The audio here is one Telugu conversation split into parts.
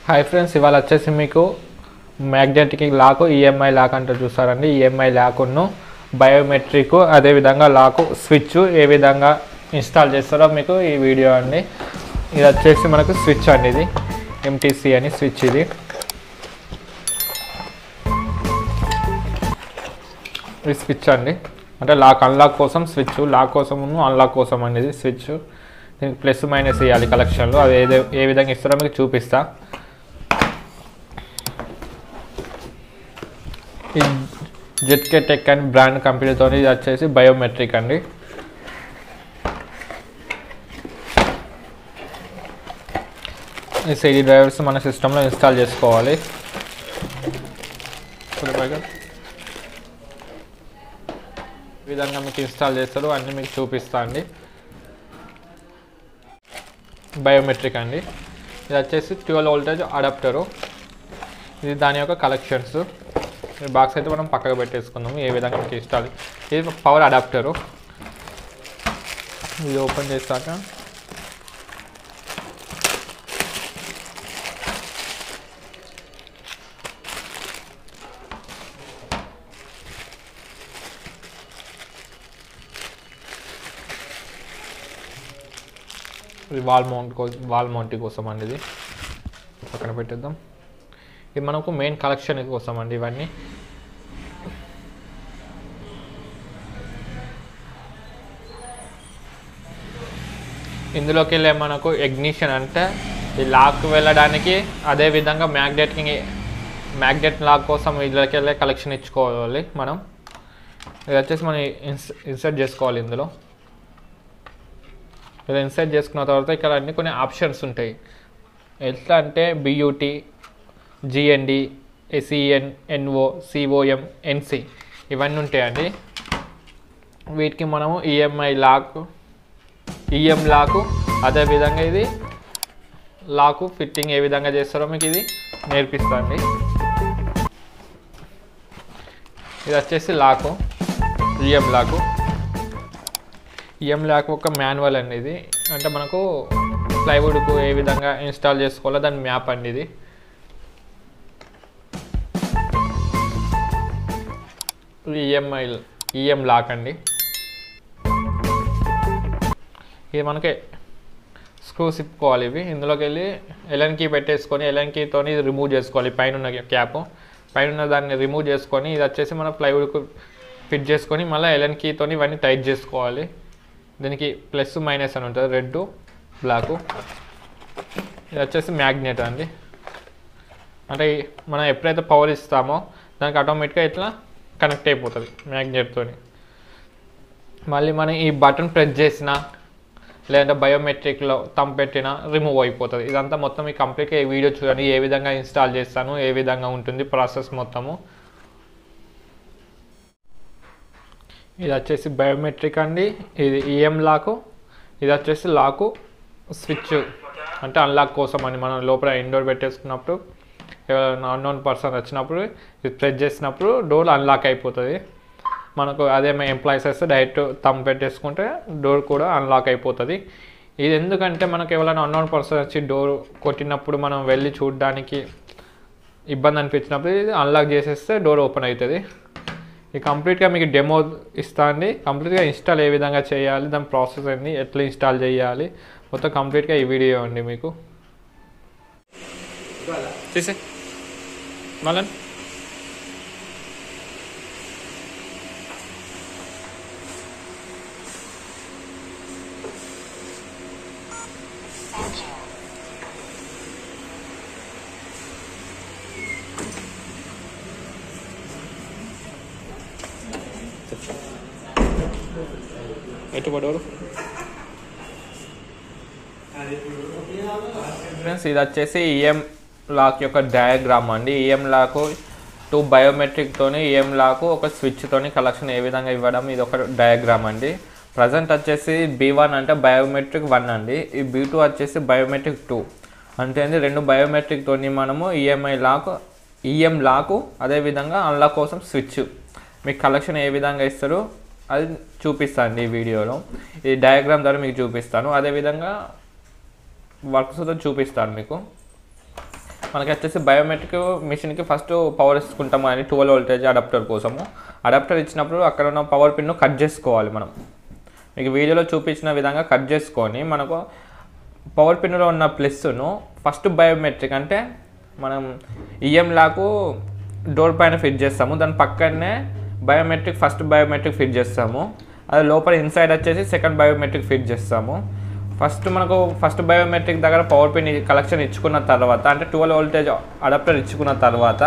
హాయ్ ఫ్రెండ్స్ ఇవాళ వచ్చేసి మీకు మ్యాగ్నెటిక్ లాక్ ఈఎంఐ లాక్ అంటే చూస్తారండి ఈఎంఐ లాకును బయోమెట్రిక్ అదేవిధంగా లాకు స్విచ్ ఏ విధంగా ఇన్స్టాల్ చేస్తారో మీకు ఈ వీడియో అండి ఇది వచ్చేసి మనకు స్విచ్ అండి ఇది ఎంటీసీ అని స్విచ్ ఇది ఇది స్విచ్ అండి అంటే లాక్ అన్లాక్ కోసం స్విచ్ లాక్ కోసం అన్లాక్ కోసం అనేది స్విచ్ దీనికి ప్లస్ మైనస్ ఇవ్వాలి కలెక్షన్లో అది ఏదే ఏ విధంగా ఇస్తారో మీకు చూపిస్తా ఈ జెట్కే టెక్ అని బ్రాండ్ కంపెనీతో ఇది వచ్చేసి బయోమెట్రిక్ అండి ఈ సిడి డ్రైవర్స్ మన సిస్టంలో ఇన్స్టాల్ చేసుకోవాలి ఈ విధంగా మీకు ఇన్స్టాల్ చేస్తారు అన్నీ మీకు చూపిస్తా అండి బయోమెట్రిక్ అండి ఇది వచ్చేసి ట్వెల్వ్ వోల్టేజ్ అడాప్టరు ఇది దాని యొక్క కలెక్షన్స్ ఈ బాక్స్ అయితే మనం పక్కకు పెట్టేసుకుందాము ఏ విధంగా మీకు ఇన్స్టాల్ ఇది పవర్ అడాప్టరు ఇది ఓపెన్ చేశాక ఇది వాల్ మౌంట్ కోసం వాల్ మౌంట్ కోసం అండి ఇది పక్కన పెట్టేద్దాం ఇది మనకు మెయిన్ కలెక్షన్ కోసం అండి ఇవన్నీ ఇందులోకి వెళ్ళే మనకు ఎగ్నిషన్ అంటే ఈ లాక్ వెళ్ళడానికి అదే విధంగా మ్యాగ్నెట్కి మ్యాగ్నెట్ లాక్ కోసం ఇందులోకి వెళ్ళే కలెక్షన్ ఇచ్చుకోవాలి మనం ఇది వచ్చేసి మనం ఇన్స్ ఇన్సర్ట్ చేసుకోవాలి ఇందులో ఇలా ఇన్సర్ట్ చేసుకున్న తర్వాత ఇక్కడ అన్ని కొన్ని ఆప్షన్స్ ఉంటాయి ఎట్లా అంటే బియూటీ జిఎన్డి ఎస్ఈఎన్ ఎన్ఓ సిఓఎం ఎన్సి ఇవన్నీ ఉంటాయండి వీటికి మనము ఈఎంఐ లాక్ ఈఎం లాకు అదేవిధంగా ఇది లాకు ఫిట్టింగ్ ఏ విధంగా చేస్తారో మీకు ఇది నేర్పిస్తాండి ఇది వచ్చేసి లాకు ఈఎం లాకు ఈఎం లాక్ ఒక మాన్యువల్ అండి ఇది అంటే మనకు ప్లైవుడ్కు ఏ విధంగా ఇన్స్టాల్ చేసుకోవాలో దాని మ్యాప్ అండి ఇది ఈఎంఐ ఈఎం లాక్ అండి ఇది మనకి స్క్రూ సిప్పుకోవాలి ఇవి ఇందులోకి వెళ్ళి ఎలన్ కీ పెట్టేసుకొని ఎలన్ కీతో ఇది రిమూవ్ చేసుకోవాలి పైన ఉన్న క్యాప్ పైన ఉన్న దాన్ని రిమూవ్ చేసుకొని ఇది వచ్చేసి మన ప్లైవుడ్కు ఫిట్ చేసుకొని మళ్ళీ ఎలన్ కీతో ఇవన్నీ టైట్ చేసుకోవాలి దీనికి ప్లస్ మైనస్ అని ఉంటుంది రెడ్ బ్లాకు ఇది వచ్చేసి మ్యాగ్నెట్ అండి అంటే మనం ఎప్పుడైతే పవర్ ఇస్తామో దానికి ఆటోమేటిక్గా ఇట్లా కనెక్ట్ అయిపోతుంది మ్యాగ్నెట్తో మళ్ళీ మనం ఈ బటన్ ప్రెస్ చేసిన లేదంటే బయోమెట్రిక్లో తంప్ పెట్టినా రిమూవ్ అయిపోతుంది ఇదంతా మొత్తం ఈ కంప్లీట్గా ఈ వీడియో చూడండి ఏ విధంగా ఇన్స్టాల్ చేస్తాను ఏ విధంగా ఉంటుంది ప్రాసెస్ మొత్తము ఇది వచ్చేసి బయోమెట్రిక్ అండి ఇది ఈఎం లాకు ఇది వచ్చేసి లాకు స్విచ్ అంటే అన్లాక్ కోసం అని మనం లోపల ఇండోర్ పెట్టేసుకున్నప్పుడు ఎవరైనా అన్నోన్ పర్సన్ వచ్చినప్పుడు ఇది ప్రెస్ చేసినప్పుడు డోర్ అన్లాక్ అయిపోతుంది మనకు అదే ఎంప్లాయీస్ వస్తే డైరెక్ట్ తమ్ పెట్టేసుకుంటే డోర్ కూడా అన్లాక్ అయిపోతుంది ఇది ఎందుకంటే మనకు ఎవరైనా అన్నోన్ పర్సన్ వచ్చి డోర్ కొట్టినప్పుడు మనం వెళ్ళి చూడడానికి ఇబ్బంది అనిపించినప్పుడు ఇది అన్లాక్ చేసేస్తే డోర్ ఓపెన్ అవుతుంది ఇది కంప్లీట్గా మీకు డెమో ఇస్తా అండి కంప్లీట్గా ఇన్స్టాల్ ఏ విధంగా చేయాలి దాని ప్రాసెస్ ఏంది ఎట్లా ఇన్స్టాల్ చేయాలి మొత్తం కంప్లీట్గా ఈ వీడియో అండి మీకు తీసే మళ్ళీ ఎటు పడవరు ఫ్రెండ్స్ ఇది వచ్చేసి ఈఎం లాక్ యొక్క డయాగ్రామ్ అండి ఈఎం లాక్ టూ బయోమెట్రిక్తోని ఈఎం లాక్ ఒక స్విచ్తోని కలెక్షన్ ఏ విధంగా ఇవ్వడం ఇది ఒక డయాగ్రామ్ అండి ప్రజెంట్ వచ్చేసి బీ వన్ అంటే బయోమెట్రిక్ వన్ అండి ఈ బీ టూ వచ్చేసి బయోమెట్రిక్ టూ అంటే అండి రెండు బయోమెట్రిక్తోని మనము ఈఎంఐ లాక్ ఈఎం లాకు అదేవిధంగా అన్లాక్ కోసం స్విచ్ మీకు కలెక్షన్ ఏ విధంగా ఇస్తారో అది చూపిస్తాను ఈ వీడియోలో ఈ డయాగ్రామ్ ద్వారా మీకు చూపిస్తాను అదేవిధంగా వర్క్స్ చూపిస్తాను మీకు మనకి వచ్చేసి బయోమెట్రిక్ మిషన్కి ఫస్ట్ పవర్ ఇచ్చుకుంటాం అని ట్వెల్వ్ వోల్టేజ్ అడాప్టర్ కోసము అడాప్టర్ ఇచ్చినప్పుడు అక్కడ ఉన్న పవర్ పిన్ను కట్ చేసుకోవాలి మనం మీకు వీడియోలో చూపించిన విధంగా కట్ చేసుకొని మనకు పవర్ పిన్లో ఉన్న ప్లస్ను ఫస్ట్ బయోమెట్రిక్ అంటే మనం ఈఎం లాకు డోర్ పైన ఫిట్ చేస్తాము దాని పక్కనే బయోమెట్రిక్ ఫస్ట్ బయోమెట్రిక్ ఫిట్ చేస్తాము అది లోపల ఇన్సైడ్ వచ్చేసి సెకండ్ బయోమెట్రిక్ ఫిట్ చేస్తాము ఫస్ట్ మనకు ఫస్ట్ బయోమెట్రిక్ దగ్గర పవర్ పిన్ కలెక్షన్ ఇచ్చుకున్న తర్వాత అంటే ట్వెల్వ్ వోల్టేజ్ అడాప్టర్ ఇచ్చుకున్న తర్వాత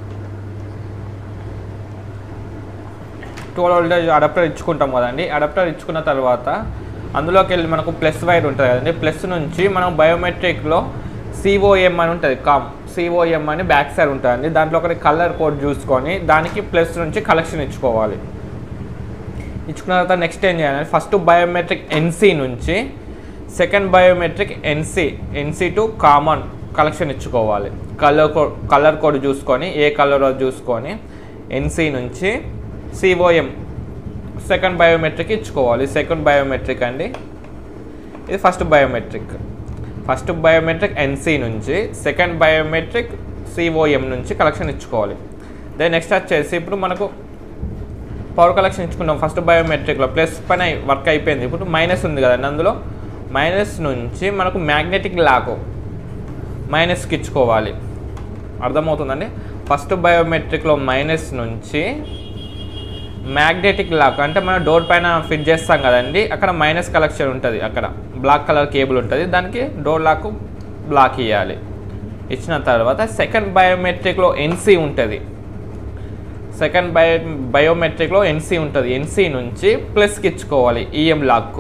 ట్వెల్వ్ వోల్టేజ్ అడాప్టర్ ఇచ్చుకుంటాం కదండి అడాప్టర్ ఇచ్చుకున్న తర్వాత అందులోకి వెళ్ళి మనకు ప్లస్ వైర్ ఉంటుంది కదండి ప్లస్ నుంచి మనం బయోమెట్రిక్లో సిఓఎం అని ఉంటుంది కామ్ సిఓఎం అని బ్యాక్ సైడ్ ఉంటుందండి దాంట్లో ఒకటి కలర్ కోడ్ చూసుకొని దానికి ప్లస్ నుంచి కలెక్షన్ ఇచ్చుకోవాలి ఇచ్చుకున్న తర్వాత నెక్స్ట్ ఏం చేయాలి ఫస్ట్ బయోమెట్రిక్ ఎన్సీ నుంచి second biometric NC NC to common collection ఇచ్చుకోవాలి కలర్ కోడ్ కలర్ కోడ్ చూసుకొని ఏ కలర్ చూసుకొని ఎన్సీ నుంచి సిఓఎం సెకండ్ బయోమెట్రిక్ ఇచ్చుకోవాలి సెకండ్ బయోమెట్రిక్ అండి ఇది first biometric first biometric NC నుంచి సెకండ్ బయోమెట్రిక్ సిఓఎం నుంచి కలెక్షన్ ఇచ్చుకోవాలి దెన్ నెక్స్ట్ వచ్చేసి ఇప్పుడు మనకు పవర్ కలెక్షన్ ఇచ్చుకున్నాం ఫస్ట్ బయోమెట్రిక్లో ప్లస్ పైన వర్క్ అయిపోయింది ఇప్పుడు మైనస్ ఉంది కదండి అందులో మైనస్ నుంచి మనకు మ్యాగ్నెటిక్ లాకు మైనస్కి ఇచ్చుకోవాలి అర్థమవుతుందండి ఫస్ట్ బయోమెట్రిక్లో మైనస్ నుంచి మ్యాగ్నెటిక్ లాక్ అంటే మనం డోర్ పైన ఫిట్ చేస్తాం కదండి అక్కడ మైనస్ కలెక్షన్ ఉంటుంది అక్కడ బ్లాక్ కలర్ కేబుల్ ఉంటుంది దానికి డోర్ లాక్ బ్లాక్ ఇవ్వాలి ఇచ్చిన తర్వాత సెకండ్ బయోమెట్రిక్లో ఎన్సీ ఉంటుంది సెకండ్ బయో బయోమెట్రిక్లో ఎన్సీ ఉంటుంది ఎన్సీ నుంచి ప్లస్కి ఇచ్చుకోవాలి ఈఎం లాక్కు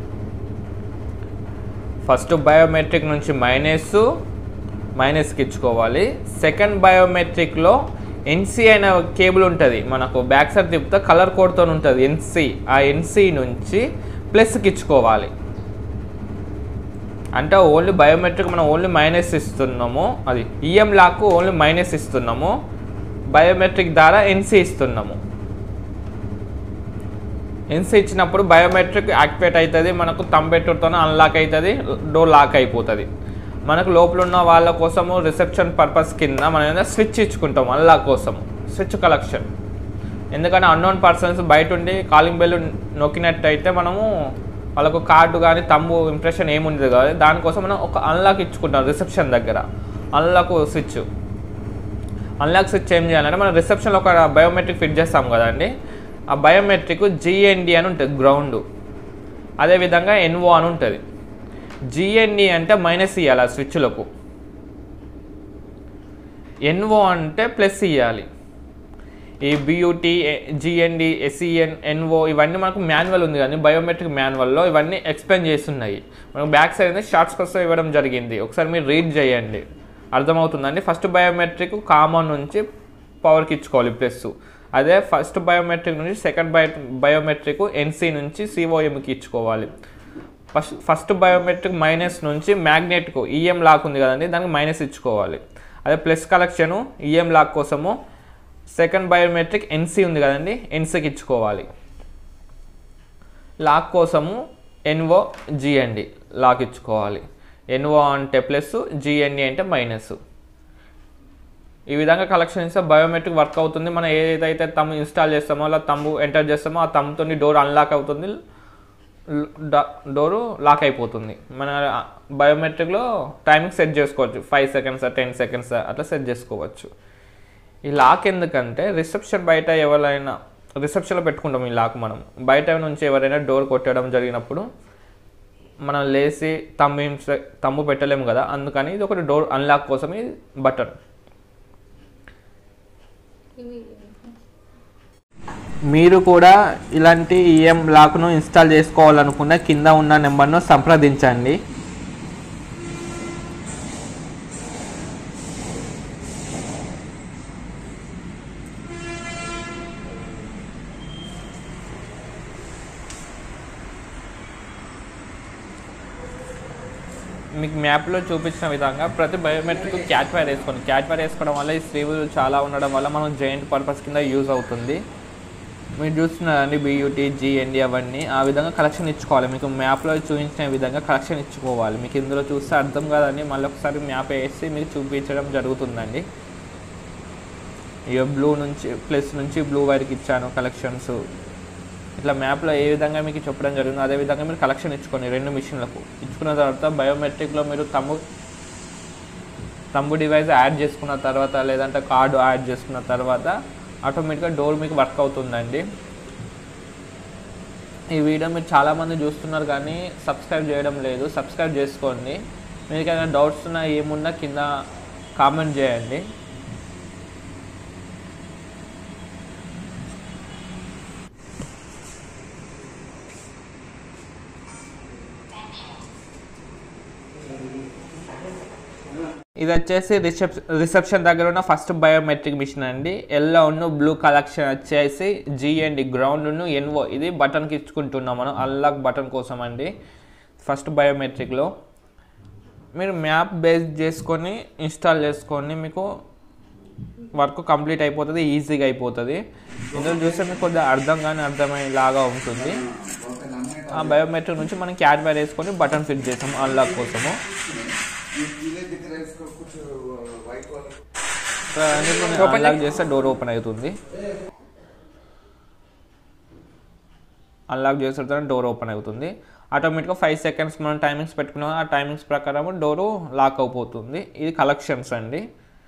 ఫస్ట్ బయోమెట్రిక్ నుంచి మైనస్ మైనస్కి ఇచ్చుకోవాలి సెకండ్ బయోమెట్రిక్లో ఎన్సీ అనే కేబుల్ ఉంటుంది మనకు బ్యాక్ సైడ్ తిప్పితే కలర్ కోడ్తో ఉంటుంది ఎన్సీ ఆ ఎన్సీ నుంచి ప్లస్కి ఇచ్చుకోవాలి అంటే ఓన్లీ బయోమెట్రిక్ మనం ఓన్లీ మైనస్ ఇస్తున్నాము అది ఈఎం లాక్ ఓన్లీ మైనస్ ఇస్తున్నాము బయోమెట్రిక్ ద్వారా ఎన్సీ ఇస్తున్నాము ఎన్సీ ఇచ్చినప్పుడు బయోమెట్రిక్ యాక్టివేట్ అవుతుంది మనకు తంబెట్టుతో అన్లాక్ అవుతుంది డోర్ లాక్ అయిపోతుంది మనకు లోపల ఉన్న వాళ్ళ కోసము రిసెప్షన్ పర్పస్ కింద మనం ఏదైనా స్విచ్ ఇచ్చుకుంటాం అన్లాక్ కోసం స్విచ్ కలెక్షన్ ఎందుకంటే అన్నోన్ పర్సన్స్ బయట ఉండి కాలింగ్ బెల్ నొక్కినట్టయితే మనము వాళ్ళకు కార్డు కానీ తమ్ము ఇంప్రెషన్ ఏముండదు కదా దానికోసం మనం ఒక అన్లాక్ ఇచ్చుకుంటాం రిసెప్షన్ దగ్గర అన్లాక్ స్విచ్ అన్లాక్ స్విచ్ ఏం చేయాలంటే మనం రిసెప్షన్లో ఒక బయోమెట్రిక్ ఫిట్ చేస్తాం కదండి ఆ బయోమెట్రిక్ జిఎన్డి అని ఉంటుంది గ్రౌండ్ అదేవిధంగా ఎన్ఓ అని ఉంటుంది జిఎన్డి అంటే మైనస్ ఇవ్వాలి ఆ స్విచ్లకు ఎన్ఓ అంటే ప్లస్ ఇవ్వాలి ఈ బియూటీ జిఎన్డి ఎస్ఈఎన్ ఎన్ఓ ఇవన్నీ మనకు మాన్యువల్ ఉంది కానీ బయోమెట్రిక్ మాన్యువల్లో ఇవన్నీ ఎక్స్ప్లెయిన్ చేస్తున్నాయి మనకు బ్యాక్ సైడ్ షార్ట్స్ కోసం ఇవ్వడం జరిగింది ఒకసారి మీరు రీడ్ చేయండి అర్థమవుతుందండి ఫస్ట్ బయోమెట్రిక్ కామన్ నుంచి పవర్కి ఇచ్చుకోవాలి ప్లస్ అదే ఫస్ట్ బయోమెట్రిక్ నుంచి సెకండ్ బయో బయోమెట్రిక్ ఎన్సీ నుంచి సిఓఎంకి ఇచ్చుకోవాలి ఫస్ట్ ఫస్ట్ బయోమెట్రిక్ మైనస్ నుంచి మ్యాగ్నెట్కు ఈఎం లాక్ ఉంది కదండి దానికి మైనస్ ఇచ్చుకోవాలి అదే ప్లస్ కలెక్షను ఈఎం లాక్ కోసము సెకండ్ బయోమెట్రిక్ ఎన్సీ ఉంది కదండి ఎన్సీకి ఇచ్చుకోవాలి లాక్ కోసము ఎన్ఓ జిఎన్డి లాక్ ఇచ్చుకోవాలి ఎన్ఓ అంటే ప్లస్ జిఎన్డి అంటే మైనస్ ఈ విధంగా కలెక్షన్ ఇస్తే బయోమెట్రిక్ వర్క్ అవుతుంది మనం ఏదైతే తమ్ ఇన్స్టాల్ చేస్తామో అలా తమ్ము ఎంటర్ చేస్తామో ఆ తమ్ముతో డోర్ అన్లాక్ అవుతుంది డోరు లాక్ అయిపోతుంది మన బయోమెట్రిక్లో టైమింగ్ సెట్ చేసుకోవచ్చు ఫైవ్ సెకండ్స్ టెన్ సెకండ్స్ అట్లా సెట్ చేసుకోవచ్చు ఈ లాక్ ఎందుకంటే రిసెప్షన్ బయట ఎవరైనా రిసెప్షన్లో పెట్టుకుంటాం ఈ లాక్ మనం బయట నుంచి ఎవరైనా డోర్ కొట్టడం జరిగినప్పుడు మనం లేచి తమ్ము ఇన్స్ట్ర- తమ్ము పెట్టలేము కదా అందుకని ఇది ఒకటి డోర్ అన్లాక్ కోసం ఈ బటన్ ఇవి మీరు కూడా ఇలాంటి ఈఎం లాక్ను ఇన్స్టాల్ చేసుకోవాలనుకున్న కింద ఉన్న నెంబర్ను సంప్రదించండి మీకు మ్యాప్లో చూపించిన విధంగా ప్రతి బయోమెట్రిక్ క్యాట్ వైర్ వేసుకోండి క్యాట్ వైర్ వేసుకోవడం వల్ల ఈ స్లీవ్ చాలా ఉండడం వల్ల మనం జాయింట్ పర్పస్ కింద యూజ్ అవుతుంది మీరు చూస్తున్నారండి బీయూటీ జిఎన్డి అవన్నీ ఆ విధంగా కలెక్షన్ ఇచ్చుకోవాలి మీకు మ్యాప్లో చూపించిన విధంగా కలెక్షన్ ఇచ్చుకోవాలి మీకు ఇందులో చూస్తే అర్థం కాదని మళ్ళీ ఒకసారి మ్యాప్ వేసి మీకు చూపించడం జరుగుతుందండి ఇక బ్లూ నుంచి ప్లస్ నుంచి బ్లూ వరకు ఇచ్చాను కలెక్షన్స్ ఇట్లా మ్యాప్లో ఏ విధంగా మీకు చెప్పడం జరిగిందో అదే విధంగా మీరు కలెక్షన్ ఇచ్చుకోండి రెండు మిషన్లకు ఇచ్చుకున్న తర్వాత బయోమెట్రిక్లో మీరు తమ్ము తమ్ము డివైస్ యాడ్ చేసుకున్న తర్వాత లేదంటే కార్డు యాడ్ చేసుకున్న తర్వాత ఆటోమేటిక్గా డోర్ మీకు వర్క్ అవుతుందండి ఈ వీడియో మీరు చాలామంది చూస్తున్నారు కానీ సబ్స్క్రైబ్ చేయడం లేదు సబ్స్క్రైబ్ చేసుకోండి మీకు ఏమైనా డౌట్స్ ఉన్నా ఏమున్నా కింద కామెంట్ చేయండి ఇది వచ్చేసి రిసెప్ రిసెప్షన్ దగ్గర ఉన్న ఫస్ట్ బయోమెట్రిక్ మిషన్ అండి ఎల్లో ఉన్న బ్లూ కలెక్షన్ వచ్చేసి జీ అండ్ గ్రౌండ్ ఎన్వో ఇది బటన్కి ఇచ్చుకుంటున్నాం మనం అన్లాక్ బటన్ కోసం అండి ఫస్ట్ బయోమెట్రిక్లో మీరు మ్యాప్ బేస్ చేసుకొని ఇన్స్టాల్ చేసుకొని మీకు వర్క్ కంప్లీట్ అయిపోతుంది ఈజీగా అయిపోతుంది ఇందులో చూస్తే మీకు కొద్దిగా అర్థం కానీ అర్థమయ్యేలాగా ఉంటుంది ఆ బయోమెట్రిక్ నుంచి మనం క్యాడ్ వైర్ వేసుకొని బటన్ ఫిట్ చేసాము అన్లాక్ కోసము అన్లాక్ చేస్తే డోర్ ఓపెన్ అవుతుంది అన్లాక్ చేసిన తర్వాత డోర్ ఓపెన్ అవుతుంది ఆటోమేటిక్గా ఫైవ్ సెకండ్స్ మనం టైమింగ్స్ పెట్టుకున్నాం ఆ టైమింగ్స్ ప్రకారం డోరు లాక్ అయిపోతుంది ఇది కలెక్షన్స్ అండి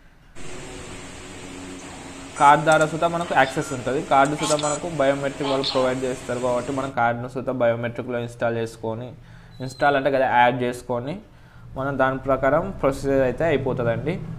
కార్డ్ ద్వారా సుతా మనకు యాక్సెస్ ఉంటుంది కార్డు సుతా మనకు బయోమెట్రిక్ వాళ్ళు ప్రొవైడ్ చేస్తారు కాబట్టి మనం కార్డును సుతా బయోమెట్రిక్లో ఇన్స్టాల్ చేసుకొని ఇన్స్టాల్ అంటే కదా యాడ్ చేసుకొని మనం దాని ప్రకారం ప్రొసీజర్ అయితే అయిపోతుందండి